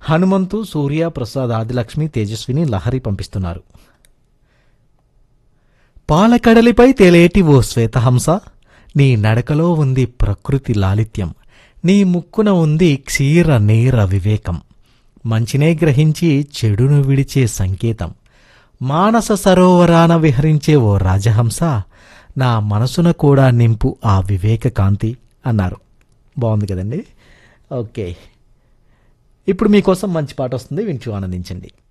హనుమంతు సూర్య ప్రసాద్ ఆదిలక్ష్మి తేజస్విని లహరి పంపిస్తున్నారు పాలకడలిపై తేలేటి ఓ శ్వేతహంస నీ నడకలో ఉంది ప్రకృతి లాలిత్యం నీ ముక్కున ఉంది క్షీర నేర వివేకం మంచినే గ్రహించి చెడును విడిచే సంకేతం మానస సరోవరాన విహరించే ఓ రాజహంస నా మనసున కూడా నింపు ఆ వివేక కాంతి అన్నారు బాగుంది కదండి ఓకే ఇప్పుడు మీకోసం మంచి పాట వస్తుంది వింటూ ఆనందించండి